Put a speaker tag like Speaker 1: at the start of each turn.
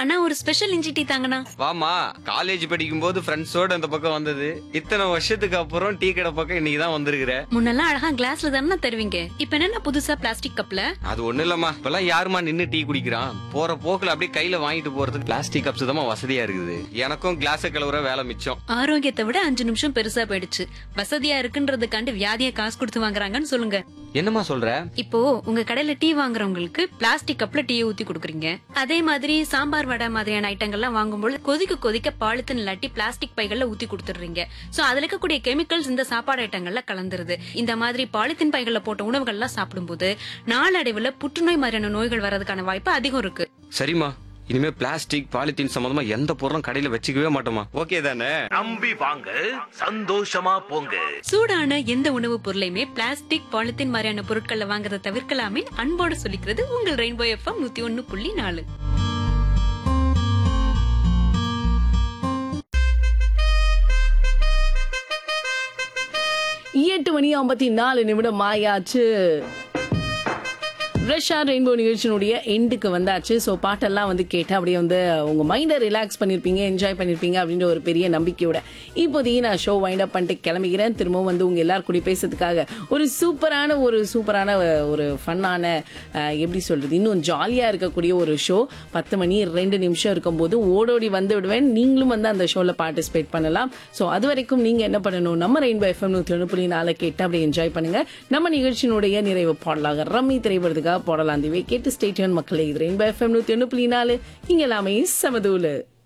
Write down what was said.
Speaker 1: அண்ணா ஒரு ஸ்பெஷல் இஞ்சி டீ தாங்கண்ணா
Speaker 2: வாமா காலேஜ் படிக்கும் போது ஃப்ரெண்ட்ஸோட இந்த பக்கம் வந்தது இத்தனை வருஷத்துக்கு அப்புறம் டீ கடை பக்கம் இன்னைக்கு தான் வந்திருக்கிற
Speaker 1: முன்னெல்லாம் அழகா கிளாஸ்ல தானே தருவீங்க இப்ப என்ன புதுசா பிளாஸ்டிக் கப்ல
Speaker 2: அது ஒண்ணு இல்லம்மா இப்பெல்லாம் யாருமா நின்னு டீ குடிக்கிறான் போற போக்குல அப்படியே கையில வாங்கிட்டு போறதுக்கு பிளாஸ்டிக் கப்ஸ் தான் வசதியா இருக்குது எனக்கும் கிளாஸ் கழுவுற வேலை மிச்சம்
Speaker 1: ஆரோக்கியத்தை விட அஞ்சு நிமிஷம் பெருசா போயிடுச்சு வசதியா இருக்குன்றதுக்காண்டி வியாதியை காசு கொடுத்து வாங்குறாங்கன்னு சொல்லுங்க
Speaker 2: என்னம்மா சொல்ற
Speaker 1: இப்போ உங்க கடையில டீ வாங்குறவங்களுக்கு பிளாஸ்டிக் கப்ல டீ ஊத்தி கொடுக்குறீங்க அதே மாதிரி சாம்பார் வடை மாதிரியான ஐட்டங்கள்லாம் வாங்கும்போது கொதிக்க கொதிக்க பாலித்தீன் இல்லாட்டி பிளாஸ்டிக் பைகள்ல ஊத்தி கொடுத்துடுறீங்க சோ அதுல இருக்கக்கூடிய கெமிக்கல்ஸ் இந்த சாப்பாடு ஐட்டங்கள்ல கலந்துருது இந்த மாதிரி பாலித்தீன் பைகள்ல போட்ட உணவுகள்லாம் சாப்பிடும்போது நாளடைவுல புற்றுநோய் மாதிரியான நோய்கள் வர்றதுக்கான வாய்ப்பு அதிகம் இருக்கு
Speaker 2: சரிம்மா இனிமே பிளாஸ்டிக் பாலித்தீன் சம்பந்தமா எந்த பொருளும் கடையில வச்சுக்கவே மாட்டோமா ஓகே தானே
Speaker 3: நம்பி வாங்க சந்தோஷமா போங்க
Speaker 1: சூடான எந்த உணவுப் பொருளையுமே பிளாஸ்டிக் பாலித்தீன் மாதிரியான பொருட்கள்ல வாங்குறதை தவிர்க்கலாமே அன்போடு சொல்லிக்கிறது உங்கள் ரெயின்போ எஃப்எம் நூத்தி ஒன்னு புள்ளி நாலு
Speaker 4: எட்டு மணி ஐம்பத்தி நாலு நிமிடம் ஆயாச்சு ரஷ்யா ரெயின்போ நிகழ்ச்சியினுடைய எண்டுக்கு வந்தாச்சு ஸோ பாட்டெல்லாம் வந்து கேட்டு அப்படியே வந்து உங்க மைண்டை ரிலாக்ஸ் பண்ணியிருப்பீங்க என்ஜாய் பண்ணியிருப்பீங்க அப்படின்ற ஒரு பெரிய நம்பிக்கையோட இப்போதைக்கு நான் ஷோ வைண்ட் அப் பண்ணிட்டு கிளம்பிக்கிறேன் திரும்பவும் வந்து உங்க எல்லாரும் கூட பேசுறதுக்காக ஒரு சூப்பரான ஒரு சூப்பரான அஹ், ஒரு ஃபன்னான எப்படி சொல்றது இன்னும் ஜாலியா இருக்கக்கூடிய ஒரு ஷோ பத்து மணி ரெண்டு நிமிஷம் இருக்கும்போது ஓடோடி வந்து விடுவேன் நீங்களும் வந்து அந்த ஷோல பார்ட்டிசிபேட் பண்ணலாம் ஸோ அது வரைக்கும் நீங்க என்ன பண்ணணும் நம்ம ரெயின்போ எஃப்எம் நூற்றி ஒன்று புள்ளி நாலு கேட்டு அப்படியே என்ஜாய் பண்ணுங்க நம்ம நிகழ்ச்சியினுடைய நிறைவு பாடலாக ரம்மி திரைப்படத்துக்காக போடலாம் திவே கேட்டு ஸ்டேட்டியன் மக்களே இது ரெயின்போ எஃப்எம் நூற்றி ஒன்று புள்ளி நாலு இங்க எல்லாமே சமதூலு